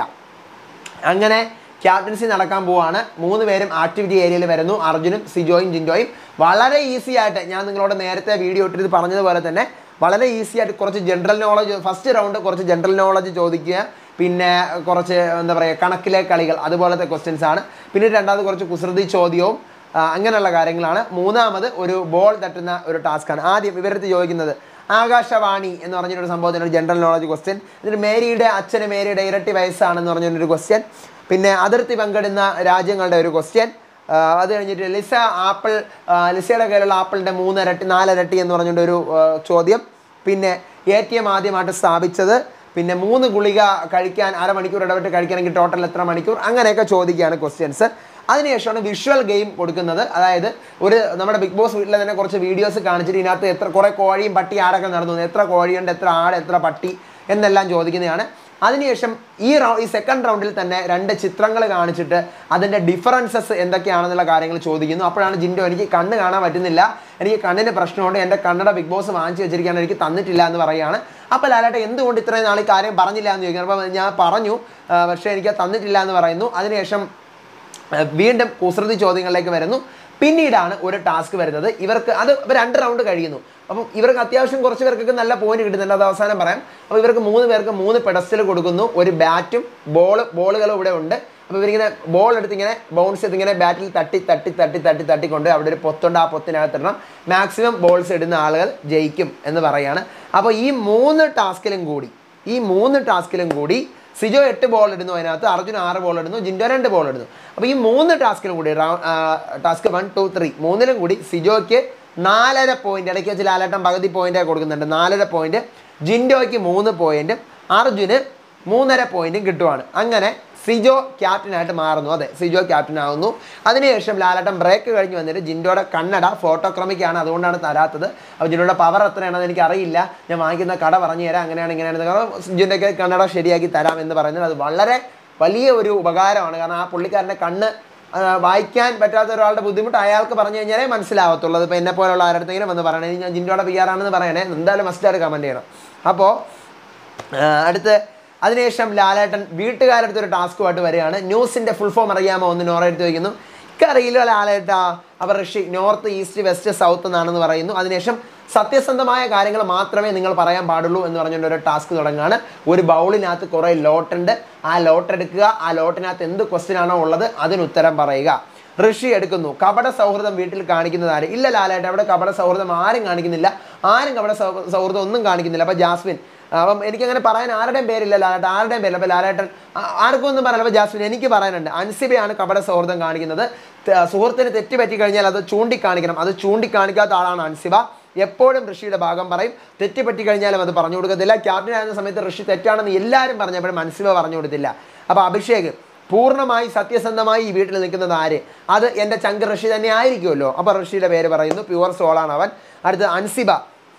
അങ്ങനെ ക്യാപ്റ്റൻസി നടക്കാൻ പോവാണ് മൂന്ന് പേരും ആക്ടിവിറ്റി ഏരിയയിൽ വരുന്നു അർജുനും സിജോയും ജിൻഡോയും വളരെ ഈസി ആയിട്ട് ഞാൻ നിങ്ങളോട് നേരത്തെ വീഡിയോ ഇട്ടിട്ട് പറഞ്ഞതുപോലെ തന്നെ വളരെ ഈസി ആയിട്ട് കുറച്ച് ജനറൽ നോളജ് ഫസ്റ്റ് റൗണ്ട് കുറച്ച് ജനറൽ നോളജ് ചോദിക്കുക പിന്നെ കുറച്ച് എന്താ പറയുക കണക്കിലെ കളികൾ അതുപോലത്തെ ക്വസ്റ്റ്യൻസ് ആണ് പിന്നെ രണ്ടാമത് കുറച്ച് കുസൃതി ചോദ്യവും ആ, അങ്ങനെയുള്ള കാര്യങ്ങളാണ് മൂന്നാമത് ഒരു ബോൾ തട്ടുന്ന ഒരു ടാസ്ക്കാണ് ആദ്യം ഇവരടുത്ത് ചോദിക്കുന്നത് ആകാശവാണി എന്ന് പറഞ്ഞൊരു സംഭവത്തിന് ഒരു ജനറൽ നോളജ് ക്വസ്റ്റ്യൻ എന്നിട്ട് മേരിയുടെ അച്ഛന് മേരിയുടെ ഇരട്ടി വയസ്സാണെന്ന് പറഞ്ഞൊരു ക്വസ്റ്റ്യൻ പിന്നെ അതിർത്തി പങ്കിടുന്ന രാജ്യങ്ങളുടെ ഒരു ക്വസ്റ്റ്യൻ അത് കഴിഞ്ഞിട്ട് ലിസ ആപ്പിൾ ആ, ലിസയുടെ കയ്യിലുള്ള ആപ്പിളിൻ്റെ മൂന്നിരട്ടി നാലിരട്ടി എന്ന് പറഞ്ഞുകൊണ്ട് ഒരു ആ, ചോദ്യം പിന്നെ എ ടി എം ആദ്യമായിട്ട് സ്ഥാപിച്ചത് പിന്നെ മൂന്ന് ഗുളിക കഴിക്കാൻ അരമണിക്കൂർ ഇടവിട്ട് കഴിക്കണമെങ്കിൽ ടോട്ടൽ എത്ര മണിക്കൂർ അങ്ങനെയൊക്കെ ചോദിക്കുകയാണ് ക്വസ്റ്റ്യൻസ് അതിനുശേഷമാണ് വിഷ്വൽ ഗെയിം കൊടുക്കുന്നത് അതായത് ഒരു നമ്മുടെ ബിഗ് ബോസ് വീട്ടിലെ തന്നെ കുറച്ച് വീഡിയോസ് കാണിച്ചിട്ട് ഇതിനകത്ത് എത്ര കുറേ കോഴിയും പട്ടി ആടൊക്കെ നടന്നു എത്ര കോഴിയുണ്ട് എത്ര ആട് എത്ര പട്ടി എന്നെല്ലാം ചോദിക്കുന്നതാണ് അതിനുശേഷം ഈ റൗ ഈ സെക്കൻഡ് റൗണ്ടിൽ തന്നെ രണ്ട് ചിത്രങ്ങൾ കാണിച്ചിട്ട് അതിൻ്റെ ഡിഫറൻസസ് എന്തൊക്കെയാണെന്നുള്ള കാര്യങ്ങൾ ചോദിക്കുന്നു അപ്പോഴാണ് ജിൻഡോ എനിക്ക് കണ്ണ് കാണാൻ പറ്റുന്നില്ല എനിക്ക് കണ്ണിന് പ്രശ്നമുണ്ട് എൻ്റെ കണ്ണട ബിഗ് ബോസ് വാങ്ങിച്ചു വെച്ചിരിക്കുകയാണ് എനിക്ക് തന്നിട്ടില്ല എന്ന് പറയുകയാണ് അപ്പോൾ ലാലേട്ട എന്തുകൊണ്ട് ഇത്രയും നാൾ ഈ കാര്യം പറഞ്ഞില്ല എന്ന് ചോദിക്കുന്നത് അപ്പോൾ ഞാൻ പറഞ്ഞു ആ, പക്ഷേ എനിക്ക് തന്നിട്ടില്ല എന്ന് പറയുന്നു അതിനുശേഷം ഏഹ് വീണ്ടും കുസൃതി ചോദ്യങ്ങളിലേക്ക് വരുന്നു പിന്നീടാണ് ഒരു ടാസ്ക് വരുന്നത് ഇവർക്ക് അത് ഇവർ രണ്ട് റൗണ്ട് കഴിയുന്നു അപ്പം ഇവർക്ക് അത്യാവശ്യം കുറച്ച് പേർക്കൊക്കെ നല്ല പോയിന്റ് കിട്ടുന്നുണ്ട് അത് അവസാനം പറയാം അപ്പോൾ ഇവർക്ക് മൂന്ന് പേർക്ക് മൂന്ന് പെഡസ്റ്റൽ കൊടുക്കുന്നു ഒരു ബാറ്റും ബോൾ ബോളുകളും ഇവിടെ ഉണ്ട് അപ്പോൾ ഇവരിങ്ങനെ ബോൾ എടുത്ത് ഇങ്ങനെ ബൗൺസ് ചെയ്ത് ഇങ്ങനെ ബാറ്റിൽ തട്ടി തട്ടി തട്ടി തട്ടി തട്ടിക്കൊണ്ട് അവിടെ ഒരു പൊത്തുണ്ട് ആ പൊത്തിനകത്തിടണം മാക്സിമം ബോൾസ് ഇടുന്ന ആളുകൾ ജയിക്കും എന്ന് പറയാണ് അപ്പോൾ ഈ മൂന്ന് ടാസ്കിലും കൂടി ഈ മൂന്ന് ടാസ്കിലും കൂടി സിജോ എട്ട് ബോൾ ഇടുന്നു അതിനകത്ത് അർജുൻ ആറ് ബോൾ ഇടുന്നു ജിൻഡോ രണ്ട് ബോൾ ഇടുന്നു അപ്പോൾ ഈ മൂന്ന് ടാസ്കിലും കൂടി ടാസ്ക് വൺ ടു ത്രീ മൂന്നിലും കൂടി സിജോയ്ക്ക് നാലര പോയിന്റ് ഇടയ്ക്ക് വെച്ച് ലാലേട്ടൻ പകുതി പോയിന്റ് കൊടുക്കുന്നുണ്ട് നാലര പോയിന്റ് ജിൻഡോയ്ക്ക് മൂന്ന് പോയിന്റും അർജുന് മൂന്നര പോയിന്റും കിട്ടുവാണ് അങ്ങനെ സിജോ ക്യാപ്റ്റനായിട്ട് മാറുന്നു അതെ സിജോ ക്യാപ്റ്റൻ ആവുന്നു അതിനുശേഷം ലാലേട്ടൻ ബ്രേക്ക് കഴിഞ്ഞ് വന്നിട്ട് ജിൻഡോയുടെ കണ്ണട ഫോട്ടോക്രമിക്കാണ് അതുകൊണ്ടാണ് തരാത്തത് അപ്പോൾ ജിൻഡോയുടെ പവർ എത്രയാണെന്ന് എനിക്ക് അറിയില്ല ഞാൻ വാങ്ങിക്കുന്ന കട പറഞ്ഞു തരാം അങ്ങനെയാണ് ഇങ്ങനെയാണ് കാരണം ജിൻഡോയ്ക്ക് കണ്ണട ശരിയാക്കി തരാം എന്ന് പറയുന്നത് അത് വളരെ വലിയ ഒരു ഉപകാരമാണ് കാരണം ആ പുള്ളിക്കാരൻ്റെ കണ്ണ് ആ, വായിക്കാൻ പറ്റാത്ത ഒരാളുടെ ബുദ്ധിമുട്ട് അയാൾക്ക് പറഞ്ഞു കഴിഞ്ഞാലേ മനസ്സിലാവത്തുള്ളൂ അതിപ്പോൾ എന്നെ പോലുള്ള ആരുടെങ്കിലും വന്ന് പറയണേ ഇനി ഞാൻ ജിൻഡോയുടെ പി ആറാണെന്ന് പറയണേ എന്തായാലും മസ്റ്റായിട്ട് കമൻറ്റ് ചെയ്യണം അപ്പോൾ ആ, അടുത്ത് അതിനുശേഷം ലാലേട്ടൻ വീട്ടുകാരടുത്ത് ഒരു ടാസ്കുമായിട്ട് വരികയാണ് ന്യൂസിൻ്റെ ഫുൾ ഫോം അറിയാമോ എന്ന് നോറ എടുത്ത് ചോദിക്കുന്നു എനിക്കറിയില്ല ലാലേട്ട അവർ Rishi north east west south എന്നാണെന്ന് പറയുന്നു അതിനുശേഷം സത്യസന്ധമായ കാര്യങ്ങൾ മാത്രമേ നിങ്ങൾ പറയാൻ പാടുള്ളൂ എന്ന് പറഞ്ഞുകൊണ്ട് ഒരു ടാസ്ക് തുടങ്ങുകയാണ് ഒരു ബൗളിനകത്ത് കുറേ ലോട്ടുണ്ട് ആ ലോട്ട് എടുക്കുക ആ ലോട്ടിനകത്ത് എന്ത് ക്വസ്റ്റ്യൻ ആണോ ഉള്ളത് അതിന് ഉത്തരം പറയുക ഋഷി എടുക്കുന്നു കപട സൗഹൃദം വീട്ടിൽ കാണിക്കുന്നത് ആര് ഇല്ല ലാലേട്ട അവിടെ കപട സൗഹൃദം ആരും കാണിക്കുന്നില്ല ആരും കപട സൗ- സൗഹൃദം ഒന്നും കാണിക്കുന്നില്ല അപ്പോൾ ജാസ്മിൻ അപ്പം എനിക്കങ്ങനെ പറയാൻ ആരുടെയും പേരില്ല ലാലേട്ടൻ ആരുടെയും പേരില്ല അപ്പോൾ ലാലേട്ടൻ ആ- ആർക്കും ഒന്നും പറയാനില്ല അപ്പോൾ ജാസ്മിൻ എനിക്ക് പറയാനുണ്ട് അൻസിബയാണ് കപട സൗഹൃദം കാണിക്കുന്നത് ത- സുഹൃത്തിന് തെറ്റ് പറ്റി കഴിഞ്ഞാൽ അത് ചൂണ്ടിക്കാണിക്കണം അത് ചൂണ്ടിക്കാണിക്കാത്ത ആളാണ് അൻസിബ എപ്പോഴും ഋഷിയുടെ ഭാഗം പറയും തെറ്റ് പറ്റി കഴിഞ്ഞാലും അത് പറഞ്ഞു കൊടുക്കത്തില്ല ക്യാപ്റ്റൻ ആയിരുന്ന സമയത്ത് ഋഷി തെറ്റാണെന്ന് എല്ലാവരും പറഞ്ഞപ്പോഴും അൻസിബ പറഞ്ഞു കൊടുത്തില്ല അപ്പോൾ അഭിഷേക് പൂർണ്ണമായി സത്യസന്ധമായി ഈ വീട്ടിൽ നിൽക്കുന്നത് ആര് അത് എൻ്റെ ചങ്ക് ഋഷി തന്നെ ആയിരിക്കുമല്ലോ അപ്പോൾ ഋഷിയുടെ പേര് പറയുന്നു പ്യുവർ സോളാണ് അവൻ അടുത്ത് അൻസിബ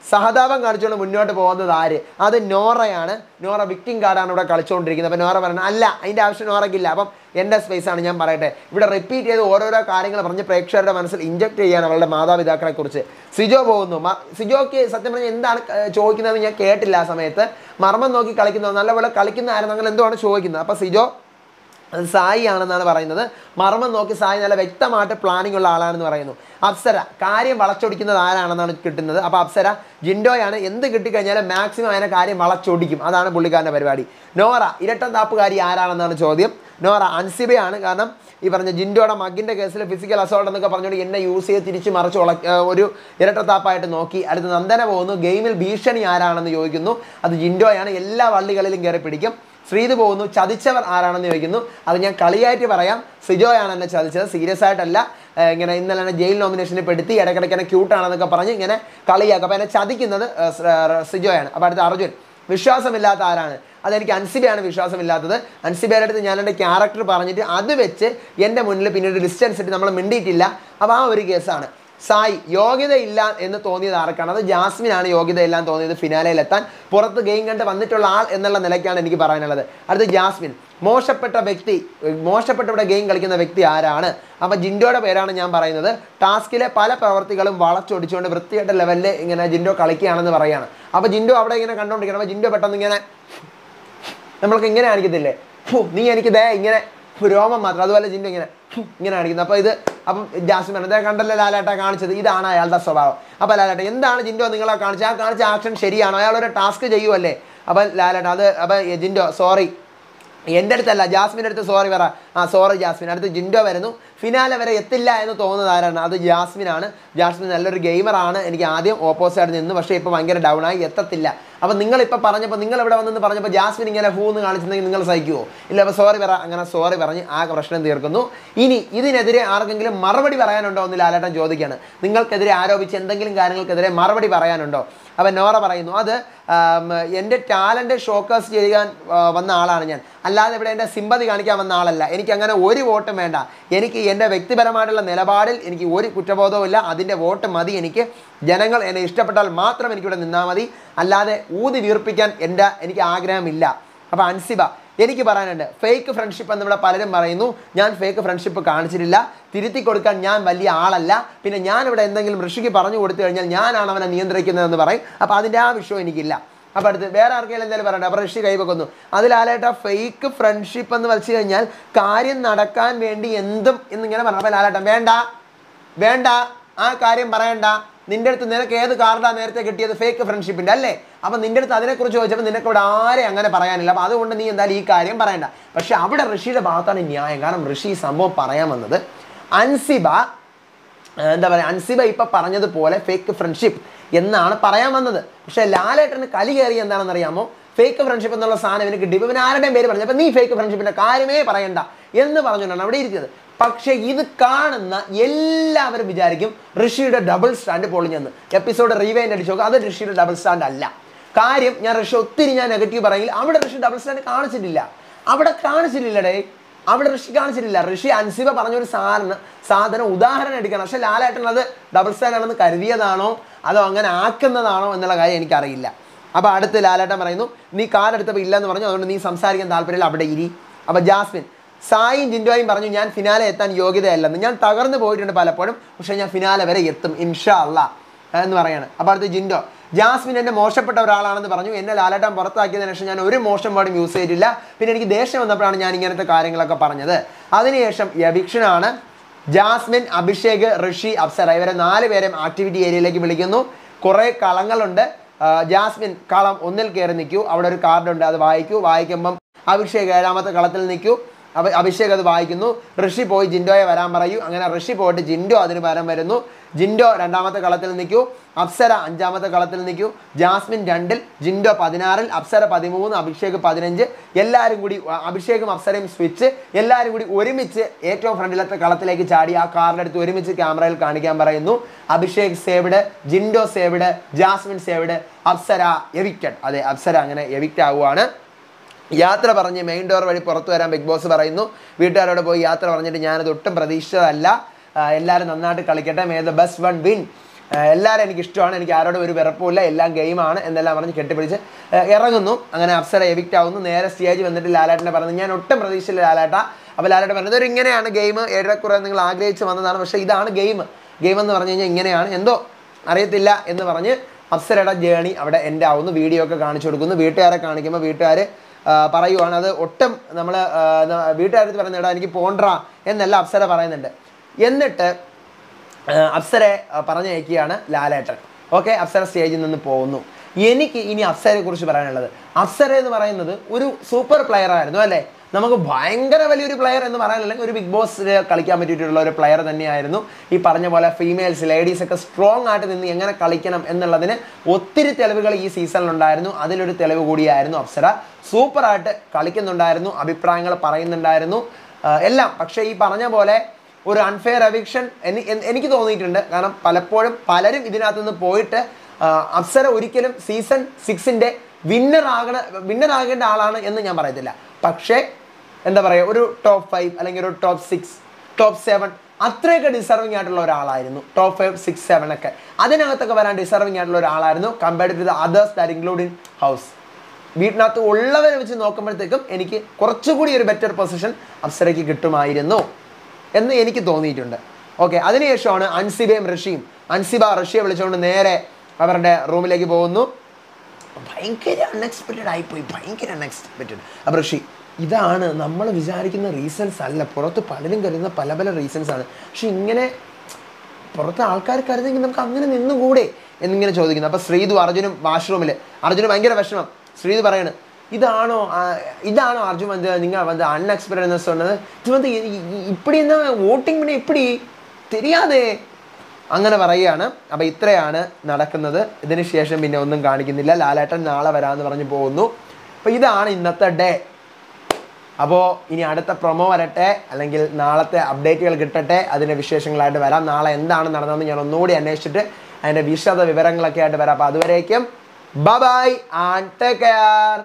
സഹതാപം കാണിച്ചുകൊണ്ട് മുന്നോട്ട് പോകുന്നത് ആര് അത് നോറയാണ് നോറ വിക്ടിം കാർഡാണ് ഇവിടെ കളിച്ചുകൊണ്ടിരിക്കുന്നത് അപ്പോൾ നോറ പറയുന്നത് അല്ല അതിൻ്റെ ആവശ്യം നോറയ്ക്കില്ല അപ്പം എൻ്റെ സ്പേസ് ആണ് ഞാൻ പറയട്ടെ ഇവിടെ റിപ്പീറ്റ് ചെയ്ത് ഓരോരോ കാര്യങ്ങൾ പറഞ്ഞ് പ്രേക്ഷകരുടെ മനസ്സിൽ ഇഞ്ചക്ട് ചെയ്യാൻ അവളുടെ മാതാപിതാക്കളെ കുറിച്ച് സിജോ പോകുന്നു മ- സിജോക്ക് സത്യം പറഞ്ഞാൽ എന്താണ് ക- ചോദിക്കുന്നതെന്ന് ഞാൻ കേട്ടില്ല ആ സമയത്ത് മർമ്മം നോക്കി കളിക്കുന്നത് നല്ലപോലെ കളിക്കുന്നതായിരുന്നു അങ്ങനെ എന്തുവാണ് ചോദിക്കുന്നത് അപ്പോൾ സിജോ അത് സായി ആണെന്നാണ് പറയുന്നത് മർമ്മം നോക്കി സായി നല്ല വ്യക്തമായിട്ട് പ്ലാനിംഗ് ഉള്ള ആളാണെന്ന് പറയുന്നു അപ്സര കാര്യം വളച്ചൊടിക്കുന്നത് ആരാണെന്നാണ് കിട്ടുന്നത് അപ്പോൾ അപ്സര ജിൻഡോയാണ് എന്ത് കിട്ടിക്കഴിഞ്ഞാലും മാക്സിമം അതിനെ കാര്യം വളച്ചൊടിക്കും അതാണ് പുള്ളിക്കാരൻ്റെ പരിപാടി നോറ ഇരട്ടം താപ്പുകാരി ആരാണെന്നാണ് ചോദ്യം നോറ അൻസിബയാണ് കാരണം ഈ പറഞ്ഞ ജിൻഡോയുടെ മകിൻ്റെ കേസിൽ ഫിസിക്കൽ അസോൾട്ട് എന്നൊക്കെ പറഞ്ഞുകൊണ്ട് എന്നെ യൂസ് ചെയ്ത് തിരിച്ച് മറിച്ച് ഉള ഏർ ഒരു ഇരട്ടത്താപ്പായിട്ട് നോക്കി അടുത്ത് നന്ദന പോകുന്നു ഗെയിമിൽ ഭീഷണി ആരാണെന്ന് ചോദിക്കുന്നു അത് ജിൻഡോയാണ് എല്ലാ വള്ളികളിലും കയറി പിടിക്കും ശ്രീത് പോകുന്നു ചതിച്ചവർ ആരാണെന്ന് ചോദിക്കുന്നു അത് ഞാൻ കളിയായിട്ട് പറയാം സിജോയാണ് എന്നെ ചതിച്ചത് സീരിയസ് ആയിട്ടല്ല ഏർ ഇങ്ങനെ ഇന്നലെ എന്നെ ജയിൽ നോമിനേഷനിൽ പെടുത്തി ഇടയ്ക്കിടയ്ക്ക് എന്നെ ക്യൂട്ടാണെന്നൊക്കെ പറഞ്ഞ് ഇങ്ങനെ കളിയാക്കും അപ്പോൾ എന്നെ ചതിക്കുന്നത് ഏർ സ്- ഏർ സിജോയാണ് അപ്പോൾ അടുത്ത അർജുൻ വിശ്വാസമില്ലാത്ത ആരാണ് അതെനിക്ക് അൻസിബയാണ് വിശ്വാസമില്ലാത്തത് അൻസിബയുടെ അടുത്ത് ഞാൻ എൻ്റെ ക്യാരക്ടർ പറഞ്ഞിട്ട് അത് വെച്ച് എൻ്റെ മുന്നിൽ പിന്നീട് ഡിസ്റ്റൻസ് ഇട്ട് നമ്മൾ മിണ്ടിയിട്ടില്ല അപ്പോൾ ആ ഒരു കേസാണ് സായി യോഗ്യതയില്ല എന്ന് തോന്നിയത് ആർക്കാണ് അത് ജാസ്മിനാണ് യോഗ്യതയില്ല എന്ന് തോന്നിയത് ഫിനാലയിൽ എത്താൻ പുറത്ത് ഗെയിം കണ്ട് വന്നിട്ടുള്ള ആൾ എന്നുള്ള നിലയ്ക്കാണ് എനിക്ക് പറയാനുള്ളത് അടുത്ത് ജാസ്മിൻ മോശപ്പെട്ട വ്യക്തി മോശപ്പെട്ട ഇവിടെ ഗെയിം കളിക്കുന്ന വ്യക്തി ആരാണ് അപ്പം ജിൻഡോയുടെ പേരാണ് ഞാൻ പറയുന്നത് ടാസ്കിലെ പല പ്രവർത്തികളും വളച്ചൊടിച്ചുകൊണ്ട് വൃത്തിയായിട്ട ലെവലിൽ ഇങ്ങനെ ജിൻഡോ കളിക്കുകയാണെന്ന് പറയാണ് അപ്പോൾ ജിൻഡോ അവിടെ ഇങ്ങനെ കണ്ടുകൊണ്ടിരിക്കണം അപ്പോൾ ജിൻഡോ പെട്ടെന്ന് ഇങ്ങനെ നമ്മൾക്ക് ഇങ്ങനെ കാണിക്കത്തില്ലേ ഫു, നീ എനിക്ക് ദേ ഇങ്ങനെ ഫു, രോമം മാത്രം അതുപോലെ ജിൻഡോ ഇങ്ങനെ ഫു, ഇങ്ങനെ കാണിക്കുന്നത് അപ്പോൾ ഇത് അപ്പം ജാസ്മിൻ അതേ കണ്ടല്ലോ ലാലേട്ട കാണിച്ചത് ഇതാണ് അയാളുടെ സ്വഭാവം അപ്പോൾ ലാലേട്ട എന്താണ് ജിൻഡോ നിങ്ങളെ കാണിച്ചത് ആ കാണിച്ച ആക്ഷൻ ശരിയാണോ അയാൾ ഒരു ടാസ്ക് ചെയ്യുമല്ലേ അപ്പം ലാലേട്ട അത് അപ്പം ജിൻഡോ സോറി എൻ്റെ അടുത്തല്ല ജാസ്മിൻ്റെ അടുത്ത് സോറി പറ ആ സോറി ജാസ്മിൻ അടുത്ത് ജിൻഡോ വരുന്നു ഫിനാലെ വരെ എത്തില്ല എന്ന് തോന്നുന്നത് ആരാണ് അത് ജാസ്മിനാണ് ജാസ്മിൻ നല്ലൊരു ഗെയിമറാണ് എനിക്ക് ആദ്യം ഓപ്പോസിറ്റ് നിന്ന് പക്ഷേ ഇപ്പോൾ ഭയങ്കര ഡൗൺ ആയി എത്തത്തില്ല അപ്പം നിങ്ങളിപ്പോൾ പറഞ്ഞപ്പോൾ നിങ്ങൾ ഇവിടെ വന്നെന്ന് പറഞ്ഞപ്പോൾ ജാസ്മിൻ ഇങ്ങനെ ഫൂ എന്ന് കാണിച്ചിട്ടുണ്ടെങ്കിൽ നിങ്ങൾ സഹിക്കുമോ ഇല്ല അപ്പോൾ സോറി പറ അങ്ങനെ സോറി പറഞ്ഞ് ആ പ്രശ്നം തീർക്കുന്നു ഇനി ഇതിനെതിരെ ആർക്കെങ്കിലും മറുപടി പറയാനുണ്ടോ എന്ന് ലാലേട്ടൻ ചോദിക്കുകയാണ് നിങ്ങൾക്കെതിരെ ആരോപിച്ച് എന്തെങ്കിലും കാര്യങ്ങൾക്കെതിരെ മറുപടി പറയാനുണ്ടോ അപ്പം നോറ പറയുന്നു അത് ആം, എൻ്റെ ടാലൻറ്റ് ഷോക്കേസ് ചെയ്യാൻ ആ, വന്ന ആളാണ് ഞാൻ അല്ലാതെ ഇവിടെ എൻ്റെ സിമ്പതി കാണിക്കാൻ വന്ന ആളല്ല എനിക്ക് അങ്ങനെ ഒരു വോട്ടും വേണ്ട എനിക്ക് എൻ്റെ വ്യക്തിപരമായിട്ടുള്ള നിലപാടിൽ എനിക്ക് ഒരു കുറ്റബോധവും ഇല്ല അതിൻ്റെ വോട്ട് മതി എനിക്ക് ജനങ്ങൾ എന്നെ ഇഷ്ടപ്പെട്ടാൽ മാത്രം എനിക്കിവിടെ നിന്നാൽ മതി അല്ലാതെ ഊതി വീർപ്പിക്കാൻ എൻ്റെ എനിക്ക് ആഗ്രഹമില്ല അപ്പോൾ അൻസിബ എനിക്ക് പറയാനുണ്ട് ഫേക്ക് ഫ്രണ്ട്ഷിപ്പ് എന്ന് ഇവിടെ പലരും പറയുന്നു ഞാൻ ഫേക്ക് ഫ്രണ്ട്ഷിപ്പ് കാണിച്ചിട്ടില്ല തിരുത്തി കൊടുക്കാൻ ഞാൻ വലിയ ആളല്ല പിന്നെ ഞാൻ ഇവിടെ എന്തെങ്കിലും ഋഷിക്ക് പറഞ്ഞു കൊടുത്തു കഴിഞ്ഞാൽ ഞാനാണ് അവനെ നിയന്ത്രിക്കുന്നതെന്ന് പറയും അപ്പോൾ അതിൻ്റെ ആ വിഷയം എനിക്കില്ല അപ്പോൾ അടുത്ത് വേറെ ആർക്കെങ്കിലും എന്തെങ്കിലും പറയണ്ട അപ്പോൾ ഋഷി കൈവെക്കുന്നു അതിലാലേട്ട ഫേക്ക് ഫ്രണ്ട്ഷിപ്പ് എന്ന് വെച്ച് കഴിഞ്ഞാൽ കാര്യം നടക്കാൻ വേണ്ടി എന്തും എന്നിങ്ങനെ പറഞ്ഞു അപ്പോൾ ലാലേട്ടൻ വേണ്ട വേണ്ട ആ കാര്യം പറയണ്ട നിന്റെ അടുത്ത് നിനക്ക് ഏത് കാർഡാണ് നേരത്തെ കിട്ടിയത് ഫേക്ക് ഫ്രണ്ട്ഷിപ്പിന്റെ അല്ലേ അപ്പം നിന്റെ അടുത്ത് അതിനെക്കുറിച്ച് ചോദിച്ചപ്പോൾ നിനക്ക് ഇവിടെ ആരെയും അങ്ങനെ പറയാനില്ല അപ്പം അതുകൊണ്ട് നീ എന്തായാലും ഈ കാര്യം പറയണ്ട പക്ഷെ അവിടെ ഋഷിയുടെ ഭാഗത്താണ് ന്യായം കാരണം ഋഷി ഈ സംഭവം പറയാൻ വന്നത് അൻസിബ ഏർ എന്താ പറയുക അൻസിബ ഇപ്പം പറഞ്ഞതുപോലെ ഫേക്ക് ഫ്രണ്ട്ഷിപ്പ് എന്നാണ് പറയാൻ വന്നത് പക്ഷേ ലാലേട്ടന് കലി കയറി എന്താണെന്ന് അറിയാമോ ഫേക്ക് ഫ്രണ്ട്ഷിപ്പ് എന്നുള്ള സാധനം ഇവന് കിട്ടി ഇവൻ ആരുടെയും പേര് പറഞ്ഞു അപ്പം നീ ഫേക്ക് ഫ്രണ്ട്ഷിപ്പിന്റെ കാര്യമേ പറയണ്ട എന്ന് പറഞ്ഞുകൊണ്ടാണ് അവിടെ ഇരിക്കുന്നത് പക്ഷേ ഇത് കാണുന്ന എല്ലാവരും വിചാരിക്കും ഋഷിയുടെ ഡബിൾ സ്റ്റാൻഡ് പൊളിഞ്ഞെന്ന് എപ്പിസോഡ് റീവൈൻഡ് അടിച്ചു നോക്കുക അത് ഋഷിയുടെ ഡബിൾ സ്റ്റാൻഡ് അല്ല കാര്യം ഞാൻ ഋഷി ഒത്തിരി ഞാൻ നെഗറ്റീവ് പറയെങ്കിൽ അവിടെ ഋഷി ഡബിൾ സ്റ്റാൻഡ് കാണിച്ചിട്ടില്ല അവിടെ കാണിച്ചിട്ടില്ലടേ അവിടെ ഋഷി കാണിച്ചിട്ടില്ല ഋഷി അൻസിബ പറഞ്ഞൊരു സാധനം സാധനം ഉദാഹരണം എടുക്കണം പക്ഷെ ലാലേട്ടൻ അത് ഡബിൾ സ്റ്റാൻഡ് ആണെന്ന് കരുതിയതാണോ അതോ അങ്ങനെ ആക്കുന്നതാണോ എന്നുള്ള കാര്യം എനിക്കറിയില്ല അപ്പോൾ അടുത്ത് ലാലേട്ടൻ പറയുന്നു നീ കാലെടുത്തപ്പോൾ ഇല്ലെന്ന് പറഞ്ഞു അതുകൊണ്ട് നീ സംസാരിക്കാൻ താല്പര്യമില്ല അവിടെ ഇരി അപ്പോൾ ജാസ്മിൻ സായും ജിൻഡോയും പറഞ്ഞു ഞാൻ ഫിനാലെ എത്താൻ യോഗ്യതയല്ലെന്ന് ഞാൻ തകർന്നു പോയിട്ടുണ്ട് പലപ്പോഴും പക്ഷേ ഞാൻ ഫിനാലെ വരെ എത്തും ഇൻഷാ അല്ലാ എന്ന് പറയാണ് അപ്പോൾ അടുത്ത് ജിൻഡോ ജാസ്മിൻ എന്നെ മോശപ്പെട്ട ഒരാളാണെന്ന് പറഞ്ഞു എന്നെ ലാലേട്ടൻ പുറത്താക്കിയതിനു ശേഷം ഞാൻ ഒരു മോശം വേർഡും യൂസ് ചെയ്തിട്ടില്ല പിന്നെ എനിക്ക് ദേഷ്യം വന്നപ്പോഴാണ് ഞാൻ ഇങ്ങനത്തെ കാര്യങ്ങളൊക്കെ പറഞ്ഞത് അതിനുശേഷം യഭിക്ഷനാണ് ജാസ്മിൻ അഭിഷേക് ഋഷി അപ്സര ഇവരെ നാല് പേരെയും ആക്ടിവിറ്റി ഏരിയയിലേക്ക് വിളിക്കുന്നു കുറേ കളങ്ങളുണ്ട് ആ, ജാസ്മിൻ കളം ഒന്നിൽ കയറി നിൽക്കൂ അവിടെ ഒരു കാർഡുണ്ട് അത് വായിക്കൂ വായിക്കുമ്പം അഭിഷേക് ഏഴാമത്തെ കളത്തിൽ നിൽക്കൂ അഭി അഭിഷേക് അത് വായിക്കുന്നു ഋഷി പോയി ജിൻഡോയെ വരാൻ പറയൂ അങ്ങനെ ഋഷി പോയിട്ട് ജിൻഡോ അതിന് പകരം വരുന്നു ജിൻഡോ രണ്ടാമത്തെ കളത്തിൽ നിൽക്കൂ അപ്സര അഞ്ചാമത്തെ കളത്തിൽ നിൽക്കൂ ജാസ്മിൻ രണ്ടിൽ ജിൻഡോ പതിനാറിൽ അപ്സര പതിമൂന്ന് അഭിഷേക് പതിനഞ്ച് എല്ലാവരും കൂടി അ- അഭിഷേകും അപ്സരയും സ്വിച്ച് എല്ലാവരും കൂടി ഒരുമിച്ച് ഏറ്റവും ഫ്രണ്ടിലത്തെ കളത്തിലേക്ക് ചാടി ആ കാറിലെടുത്ത് ഒരുമിച്ച് ക്യാമറയിൽ കാണിക്കാൻ പറയുന്നു Abhishek saved Jinto saved Jasmine saved Apsara evicted അതെ അപ്സര അങ്ങനെ എവിക്റ്റ് ആവുകയാണ് യാത്ര പറഞ്ഞ് മെയിൻ ഡോർ വഴി പുറത്തു വരാൻ ബിഗ് ബോസ് പറയുന്നു വീട്ടുകാരോട് പോയി യാത്ര പറഞ്ഞിട്ട് ഞാനത് ഒട്ടും പ്രതീക്ഷിച്ചതല്ല ആ, എല്ലാവരും നന്നായിട്ട് കളിക്കട്ടെ may the best one win ഏഹ് എല്ലാവരും എനിക്ക് ഇഷ്ടമാണ് എനിക്ക് ആരോടും ഒരു വെറുപ്പുമില്ല എല്ലാം ഗെയിമാണ് എന്നെല്ലാം പറഞ്ഞ് കെട്ടിപ്പിടിച്ച് ഏഹ് ഇറങ്ങുന്നു അങ്ങനെ അപ്സര എവിക്റ്റ് ആവുന്നു നേരെ സ്റ്റേജ് വന്നിട്ട് ലാലേട്ടനെ പറഞ്ഞു ഞാൻ ഒട്ടും പ്രതീക്ഷയില്ല ലാലേട്ട അപ്പോൾ ലാലേട്ടൻ പറഞ്ഞത് ഒരു ഇങ്ങനെയാണ് ഗെയിം ഏറെക്കുറെ നിങ്ങൾ ആഗ്രഹിച്ച് വന്നതാണ് പക്ഷേ ഇതാണ് ഗെയിം ഗെയിം എന്ന് പറഞ്ഞു കഴിഞ്ഞാൽ ഇങ്ങനെയാണ് എന്തോ അറിയത്തില്ല എന്ന് പറഞ്ഞ് അപ്സരയുടെ ജേണി അവിടെ എൻ്റെ ആവുന്നു വീഡിയോ ഒക്കെ കാണിച്ചു കൊടുക്കുന്നു വീട്ടുകാരെ കാണിക്കുമ്പോൾ വീട്ടുകാർ പറയുവാണ് അത് ഒട്ടും നമ്മൾ വീട്ടുകാരത്ത് പറയുന്നത് എടാ എനിക്ക് പോണ്ടാ എന്നല്ല അപ്സര പറയുന്നുണ്ട് എന്നിട്ട് ആ, അപ്സരെ ആ, പറഞ്ഞയക്കുകയാണ് ലാലേട്ടൻ ഓക്കെ അപ്സര സ്റ്റേജിൽ നിന്ന് പോകുന്നു എനിക്ക് ഇനി അപ്സരയെ കുറിച്ച് പറയാനുള്ളത് അപ്സര എന്ന് പറയുന്നത് ഒരു സൂപ്പർ പ്ലെയർ ആയിരുന്നു അല്ലേ നമുക്ക് ഭയങ്കര വലിയൊരു പ്ലെയർ എന്ന് പറയാനല്ലെങ്കിൽ ഒരു ബിഗ് ബോസിൽ കളിക്കാൻ പറ്റിയിട്ടുള്ള ഒരു പ്ലെയർ തന്നെയായിരുന്നു ഈ പറഞ്ഞ പോലെ ഫീമെയിൽസ് ലേഡീസ് ഒക്കെ സ്ട്രോങ് ആയിട്ട് നിന്ന് എങ്ങനെ കളിക്കണം എന്നുള്ളതിന് ഒത്തിരി തെളിവുകൾ ഈ സീസണിലുണ്ടായിരുന്നു അതിലൊരു തെളിവ് കൂടിയായിരുന്നു അപ്സര സൂപ്പറായിട്ട് കളിക്കുന്നുണ്ടായിരുന്നു അഭിപ്രായങ്ങൾ പറയുന്നുണ്ടായിരുന്നു ആ, എല്ലാം പക്ഷേ ഈ പറഞ്ഞ പോലെ ഒരു അൺഫെയർ എവിക്ഷൻ എനിക്ക് തോന്നിയിട്ടുണ്ട് കാരണം പലപ്പോഴും പലരും ഇതിനകത്ത് നിന്ന് പോയിട്ട് ആ, അപ്സര ഒരിക്കലും സീസൺ സിക്സിൻ്റെ വിന്നർ ആകണ വിന്നർ ആകേണ്ട ആളാണ് എന്ന് ഞാൻ പറയത്തില്ല പക്ഷേ എന്താ പറയുക ഒരു ടോപ്പ് ഫൈവ് അല്ലെങ്കിൽ ഒരു ടോപ്പ് സിക്സ് ടോപ്പ് സെവൻ അത്രയൊക്കെ ഡിസർവിംഗ് ആയിട്ടുള്ള ഒരാളായിരുന്നു ടോപ്പ് ഫൈവ് സിക്സ് സെവൻ ഒക്കെ അതിനകത്തൊക്കെ വരാൻ ഡിസർവിംഗ് ആയിട്ടുള്ള ഒരാളായിരുന്നു compared to the others that including house വീട്ടിനകത്ത് ഉള്ളവരെ വെച്ച് നോക്കുമ്പോഴത്തേക്കും എനിക്ക് കുറച്ചുകൂടി ഒരു ബെറ്റർ പൊസിഷൻ അപ്സരയ്ക്ക് കിട്ടുമായിരുന്നു എന്ന് എനിക്ക് തോന്നിയിട്ടുണ്ട് ഓക്കെ അതിനുശേഷമാണ് അൻസിബയും ഋഷിയും അൻസിബ ഋഷിയെ വിളിച്ചുകൊണ്ട് നേരെ അവരുടെ റൂമിലേക്ക് പോകുന്നു ഭയങ്കര അൺഎക്സ്പെക്റ്റഡ് ആയിപ്പോയി ഭയങ്കര അൺഎക്സ്പെക്റ്റഡ് അപ്പോൾ ഋഷി ഇതാണ് നമ്മൾ വിചാരിക്കുന്ന റീസൺസ് അല്ല പുറത്ത് പലരും കരുതുന്ന പല പല റീസൺസ് ആണ് പക്ഷെ ഇങ്ങനെ പുറത്ത് ആൾക്കാർ കരുതെങ്കിൽ നമുക്ക് അങ്ങനെ നിന്നുകൂടെ എന്നിങ്ങനെ ചോദിക്കുന്നു അപ്പോൾ ശ്രീതു അർജുനും വാഷ്റൂമിൽ അർജുന് ഭയങ്കര വിഷമം ശ്രീതു പറയാണ് ഇതാണോ ആ, ഇതാണോ അർജുൻ வந்து നിങ്ങൾ வந்து அன்எக்ஸ்பீரியன்ஸ் சொன்னது இது வந்து இ- இ- இப்படி என்ன വോട്ടിംഗ് പിന്നെ இப்படி தெரியாதே അങ്ങനെ പറയുകയാണ് അപ്പോൾ ഇത്രയാണ് നടക്കുന്നത് ഇതിന് ശേഷം പിന്നെ ഒന്നും കാണിക്കുന്നില്ല ലാലേട്ടൻ നാളെ വരാമെന്ന് പറഞ്ഞ് പോകുന്നു അപ്പോൾ ഇതാണ് ഇന്നത്തെ ഡേ അപ്പോൾ ഇനി അടുത്ത പ്രൊമോ വരട്ടെ അല്ലെങ്കിൽ നാളത്തെ അപ്ഡേറ്റുകൾ കിട്ടട്ടെ അതിൻ്റെ വിശേഷങ്ങളായിട്ട് വരാം നാളെ എന്താണ് നടന്നതെന്ന് ഞാൻ ഒന്നുകൂടി അന്വേഷിച്ചിട്ട് അതിൻ്റെ വിശദ വിവരങ്ങളൊക്കെ ആയിട്ട് വരാം അപ്പോൾ അതുവരേക്കും ബൈ ആൻഡ് ടേക്ക് കെയർ